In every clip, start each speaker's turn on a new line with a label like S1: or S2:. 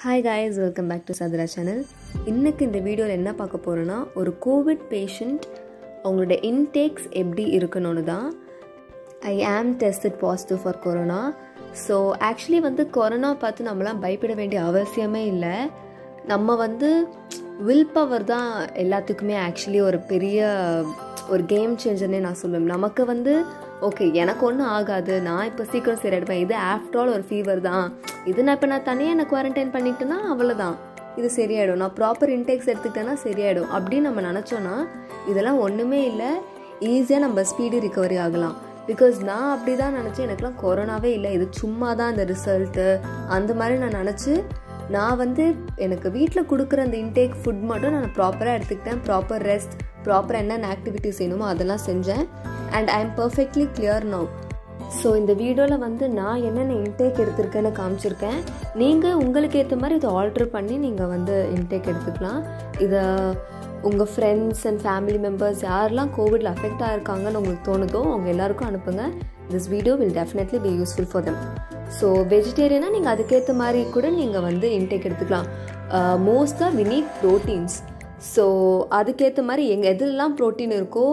S1: hi guys welcome back to Chathura channel இன்னைக்கு இந்த வீடியோவில் என்ன பார்க்க போகிறோன்னா ஒரு கோவிட் பேஷண்ட் அவங்களோட இன்டேக்ஸ் எப்படி இருக்கணும்னு தான் I am tested positive for corona so actually வந்து கொரோனா பார்த்து நம்மளாம் பயப்பட வேண்டிய அவசியமே இல்லை நம்ம வந்து வில் பவர் தான் எல்லாத்துக்குமே ஆக்சுவலி ஒரு பெரிய ஒரு கேம் சேஞ்சர்னே நான் சொல்லுவேன் நமக்கு வந்து ஓகே எனக்கு ஒன்றும் ஆகாது நான் இப்போ சீக்கிரம் சரியாயிடுவேன் இது ஆஃப்டர் ஆல் ஒரு ஃபீவர் தான் இது நான் இப்போ நான் தனியாக என்ன குவாரண்டைன் பண்ணிட்டேன்னா அவ்வளோதான் இது சரியாயிடும் நான் ப்ராப்பர் இன்டேக்ஸ் எடுத்துக்கிட்டேன்னா சரியாயிடும் அப்படின்னு நம்ம நினச்சோன்னா இதெல்லாம் ஒன்றுமே இல்லை ஈஸியாக நம்ம ஸ்பீடு ரிகவரி ஆகலாம் பிகாஸ் நான் அப்படி தான் நினச்சேன் எனக்குலாம் கொரோனாவே இல்லை இது சும்மா தான் இந்த ரிசல்ட்டு அந்த மாதிரி நான் நினச்சி நான் வந்து எனக்கு வீட்டில் கொடுக்குற அந்த இன்டேக் ஃபுட் மட்டும் நான் ப்ராப்பராக எடுத்துக்கிட்டேன் ப்ராப்பர் ரெஸ்ட் ப்ராப்பராக என்னென்ன ஆக்டிவிட்டிஸ் செய்யணுமோ அதெல்லாம் செஞ்சேன் and I am perfectly clear now so இந்த வீடியோவில் வந்து நான் என்னென்ன இன்டேக் எடுத்திருக்கேன்னு காமிச்சிருக்கேன் நீங்கள் உங்களுக்கு ஏற்ற மாதிரி இதை ஆல்ட்ரு பண்ணி நீங்கள் வந்து இன்டேக் எடுத்துக்கலாம் இதை உங்கள் ஃப்ரெண்ட்ஸ் அண்ட் ஃபேமிலி மெம்பர்ஸ் யாரெல்லாம் கோவிடில் அஃபெக்ட் ஆகிருக்காங்கன்னு உங்களுக்கு தோணுதோ அவங்க எல்லாருக்கும் அனுப்புங்க this video will definitely be useful for them so வெஜிடேரியனாக நீங்கள் அதுக்கேற்ற மாதிரி கூட நீங்கள் வந்து இன்டேக் எடுத்துக்கலாம் மோஸ்ட்டாக வி நீட் ப்ரோட்டீன்ஸ் ஸோ அதுக்கேற்ற மாதிரி எங்கள் எதுலலாம் ப்ரோட்டீன் இருக்கோ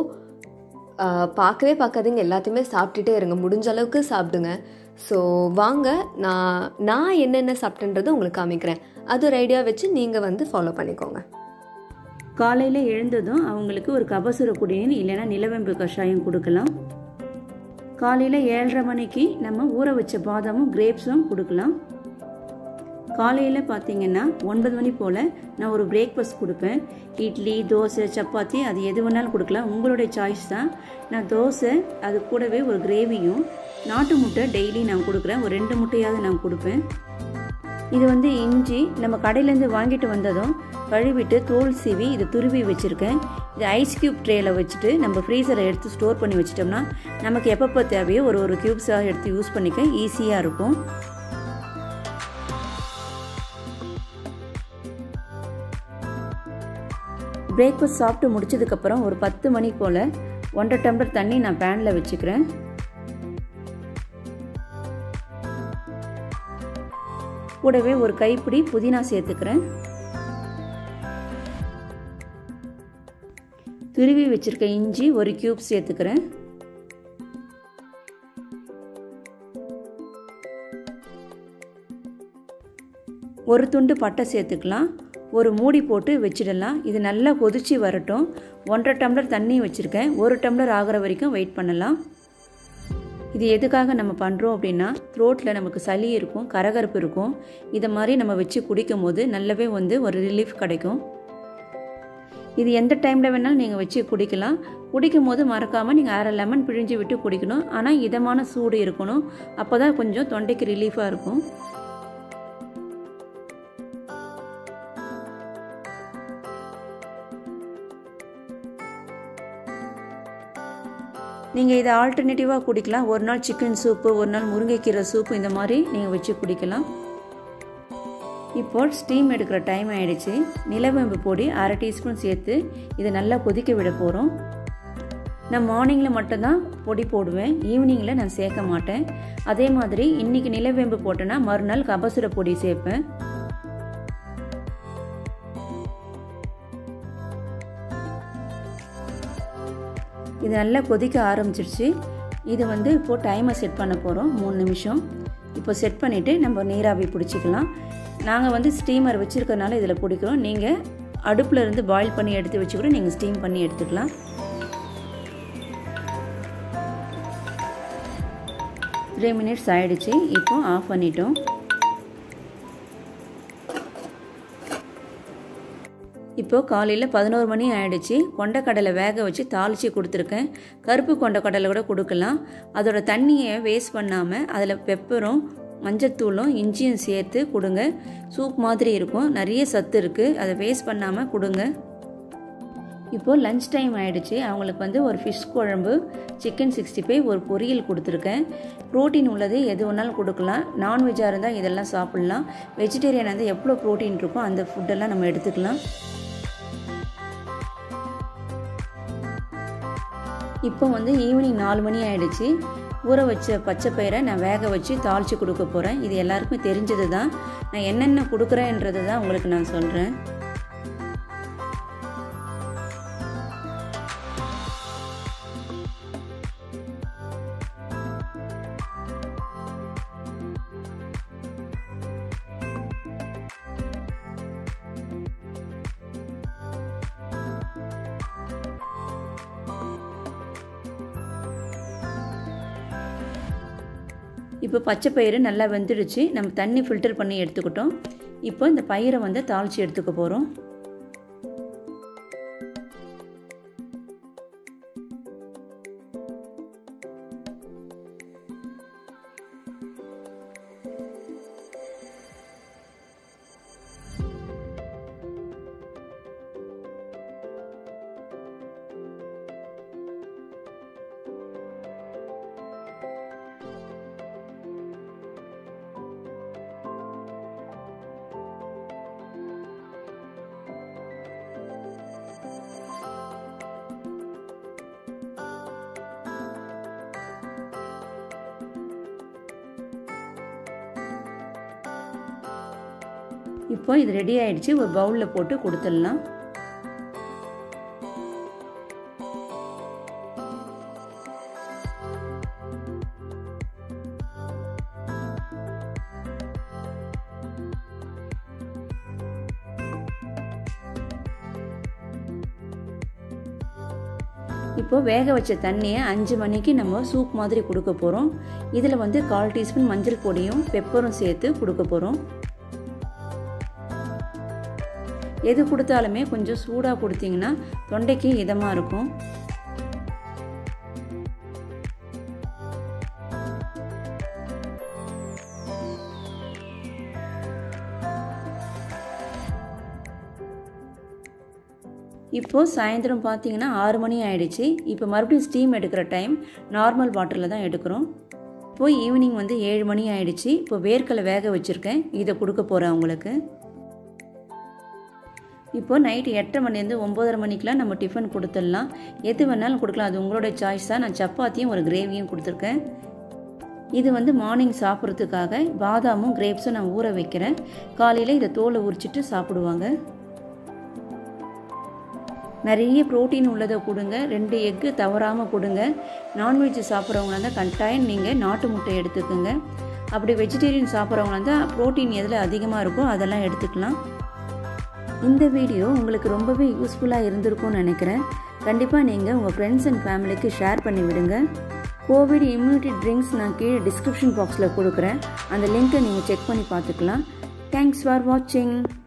S1: பார்க்கவே பார்க்காதீங்க எல்லாத்தையுமே சாப்பிட்டுட்டே இருங்க முடிஞ்ச அளவுக்கு சாப்பிடுங்க ஸோ வாங்க நான் நான் என்னென்ன சாப்பிட்டேன்றதை உங்களுக்கு காமிக்கிறேன் அது ஒரு ஐடியா வச்சு நீங்கள் வந்து ஃபாலோ பண்ணிக்கோங்க
S2: காலையில் எழுந்ததும் அவங்களுக்கு ஒரு கபசுர குடிநீர் இல்லைன்னா நிலவேம்பு கஷாயம் கொடுக்கலாம் காலையில் ஏழரை மணிக்கு நம்ம ஊற வச்ச பாதாமும் கிரேப்ஸும் கொடுக்கலாம் காலையில் பார்த்தீங்கன்னா ஒன்பது மணி போல் நான் ஒரு பிரேக்ஃபாஸ்ட் கொடுப்பேன் இட்லி தோசை சப்பாத்தி அது எது வேணாலும் கொடுக்கலாம் உங்களுடைய சாய்ஸ் தான் நான் தோசை அது கூடவே ஒரு கிரேவியும் நாட்டு முட்டை டெய்லி நான் கொடுக்குறேன் ஒரு ரெண்டு முட்டையாவது நான் கொடுப்பேன் இது வந்து இஞ்சி நம்ம கடையிலேருந்து வாங்கிட்டு வந்ததும் கழுவிட்டு தோல் சீவி இது துருவி வச்சுருக்கேன் இது ஐஸ் க்யூப் ட்ரேயில் வச்சுட்டு நம்ம ஃப்ரீசரை எடுத்து ஸ்டோர் பண்ணி வச்சிட்டோம்னா நமக்கு எப்பப்போ தேவையோ ஒரு ஒரு க்யூப்ஸாக எடுத்து யூஸ் பண்ணிக்க ஈஸியாக இருக்கும் பிரேக்ஃபாஸ்ட் சாப்பிட்டு முடிச்சதுக்கப்புறம் ஒரு பத்து மணி போல் ஒன்றரை டம்ளர் தண்ணி நான் பேனில் வச்சுக்கிறேன் கூடவே ஒரு கைப்பிடி புதினா சேர்த்துக்கிறேன் துருவி வச்சிருக்க இஞ்சி ஒரு கியூப் சேர்த்துக்கிறேன் ஒரு துண்டு பட்டை சேர்த்துக்கலாம் ஒரு மூடி போட்டு வச்சிடலாம் இது நல்லா கொதிச்சு வரட்டும் ஒன்றரை டம்ளர் தண்ணி வச்சுருக்கேன் ஒரு டம்ளர் ஆகிற வரைக்கும் வெயிட் பண்ணலாம் இது எதுக்காக நம்ம பண்ணுறோம் அப்படின்னா த்ரோட்டில் நமக்கு சளி இருக்கும் கரகரப்பு இருக்கும் இதை மாதிரி நம்ம வச்சு குடிக்கும் போது நல்லாவே வந்து ஒரு ரிலீஃப் கிடைக்கும் இது எந்த டைமில் வேணாலும் நீங்கள் வச்சு குடிக்கலாம் குடிக்கும் போது மறக்காமல் நீங்கள் அரை லெமன் பிழிஞ்சு விட்டு குடிக்கணும் ஆனால் இதமான சூடு இருக்கணும் அப்போ தான் கொஞ்சம் தொண்டைக்கு ரிலீஃபாக இருக்கும் நீங்கள் இதை ஆல்டர்னேட்டிவாக குடிக்கலாம் ஒரு நாள் சிக்கன் சூப்பு ஒரு நாள் முருங்கைக்கீரை சூப்பு இந்த மாதிரி நீங்கள் வச்சு குடிக்கலாம் இப்போ ஸ்டீம் எடுக்கிற டைம் ஆயிடுச்சு நிலவேம்பு பொடி அரை டீஸ்பூன் சேர்த்து இதை நல்லா கொதிக்க விட போகிறோம் நான் மார்னிங்கில் மட்டும்தான் பொடி போடுவேன் ஈவினிங்கில் நான் சேர்க்க மாட்டேன் அதே மாதிரி இன்றைக்கி நிலவேம்பு போட்டேன்னா மறுநாள் கபசுர பொடி சேர்ப்பேன் இது நல்லா கொதிக்க ஆரம்பிச்சிருச்சு இது வந்து இப்போது டைமை செட் பண்ண போகிறோம் மூணு நிமிஷம் இப்போ செட் பண்ணிவிட்டு நம்ம நீராவி பிடிச்சிக்கலாம் நாங்கள் வந்து ஸ்டீமர் வச்சுருக்கனால இதில் பிடிக்கிறோம் நீங்கள் அடுப்பில் இருந்து பாயில் பண்ணி எடுத்து வச்சு கூட நீங்கள் ஸ்டீம் பண்ணி எடுத்துக்கலாம் த்ரீ மினிட்ஸ் ஆகிடுச்சு இப்போ ஆஃப் பண்ணிட்டோம் இப்போது காலையில் பதினோரு மணி ஆகிடுச்சு கொண்டக்கடலை வேக வச்சு தாளித்து கொடுத்துருக்கேன் கருப்பு கொண்டக்கடலை கூட கொடுக்கலாம் அதோட தண்ணியை வேஸ்ட் பண்ணாமல் அதில் பெப்பரும் மஞ்சத்தூளும் இஞ்சியும் சேர்த்து கொடுங்க சூப் மாதிரி இருக்கும் நிறைய சத்து இருக்குது அதை வேஸ்ட் பண்ணாமல் கொடுங்க இப்போது லஞ்ச் டைம் ஆகிடுச்சு அவங்களுக்கு வந்து ஒரு ஃபிஷ் குழம்பு சிக்கன் சிக்ஸ்டி ஃபைவ் ஒரு பொரியல் கொடுத்துருக்கேன் ப்ரோட்டீன் உள்ளது எது வேணாலும் கொடுக்கலாம் நான்வெஜ்ஜாக இருந்தால் இதெல்லாம் சாப்பிட்லாம் வெஜிடேரியன் வந்து எவ்வளோ ப்ரோட்டீன் இருக்கோ அந்த ஃபுட்டெல்லாம் நம்ம எடுத்துக்கலாம் இப்போ வந்து ஈவினிங் நாலு மணி ஆகிடுச்சு ஊற வச்ச பச்சை பயிரை நான் வேக வச்சு தாளித்து கொடுக்க போகிறேன் இது எல்லாருக்குமே தெரிஞ்சது தான் நான் என்னென்ன கொடுக்குறேன்றது தான் உங்களுக்கு நான் சொல்கிறேன் இப்போ பச்சை பயிறு நல்லா வெந்துடுச்சு நம்ம தண்ணி ஃபில்டர் பண்ணி எடுத்துக்கிட்டோம் இப்போ இந்த பயிரை வந்து தாளித்து எடுத்துக்க போகிறோம் இப்போ இது ரெடி ஆயிடுச்சு ஒரு பவுலில் போட்டு கொடுத்துடலாம் இப்போ வேக வச்ச தண்ணியை அஞ்சு மணிக்கு நம்ம சூப் மாதிரி கொடுக்க போகிறோம் இதில் வந்து கால் டீஸ்பூன் மஞ்சள் பொடியும் பெப்பரும் சேர்த்து கொடுக்க போகிறோம் எது கொடுத்தாலுமே கொஞ்சம் சூடாக கொடுத்தீங்கன்னா தொண்டைக்கு இதமாக இருக்கும் இப்போது சாயந்தரம் பார்த்தீங்கன்னா ஆறு மணி ஆயிடுச்சு இப்போ மறுபடியும் ஸ்டீம் எடுக்கிற டைம் நார்மல் வாட்டரில் தான் எடுக்கிறோம் இப்போது ஈவினிங் வந்து ஏழு மணி ஆயிடுச்சு இப்போ வேர்க்கலை வேக வச்சுருக்கேன் இதை கொடுக்க போகிறேன் அவங்களுக்கு இப்போ நைட்டு எட்டரை மணிலேருந்து ஒம்போதரை மணிக்கெலாம் நம்ம டிஃபன் கொடுத்துடலாம் எது வேணாலும் கொடுக்கலாம் அது உங்களோட சாய்ஸ் தான் நான் சப்பாத்தியும் ஒரு கிரேவியும் கொடுத்துருக்கேன் இது வந்து மார்னிங் சாப்பிட்றதுக்காக பாதாமும் கிரேப்ஸும் நான் ஊற வைக்கிறேன் காலையில் இதை தோலை உரிச்சிட்டு சாப்பிடுவாங்க நிறைய ப்ரோட்டீன் உள்ளதை கொடுங்க ரெண்டு எக்கு தவறாமல் கொடுங்க நான்வெஜ் சாப்பிட்றவங்களா இருந்தால் கட்டாயம் நீங்கள் நாட்டு முட்டை எடுத்துக்கோங்க அப்படி வெஜிடேரியன் சாப்பிட்றவங்களா இருந்தால் ப்ரோட்டீன் எதில் அதிகமாக இருக்கோ அதெல்லாம் எடுத்துக்கலாம் இந்த வீடியோ உங்களுக்கு ரொம்பவே யூஸ்ஃபுல்லாக இருந்திருக்கும்னு நினைக்கிறேன் கண்டிப்பாக நீங்கள் உங்கள் ஃப்ரெண்ட்ஸ் அண்ட் ஃபேமிலிக்கு ஷேர் பண்ணி விடுங்க கோவிட் இம்யூனிட்டி ட்ரிங்க்ஸ் நான் கீழே டிஸ்கிரிப்ஷன் பாக்ஸில் கொடுக்குறேன் அந்த லிங்க்கை நீங்கள் செக் பண்ணி பார்த்துக்கலாம் தேங்க்ஸ் ஃபார் வாட்சிங்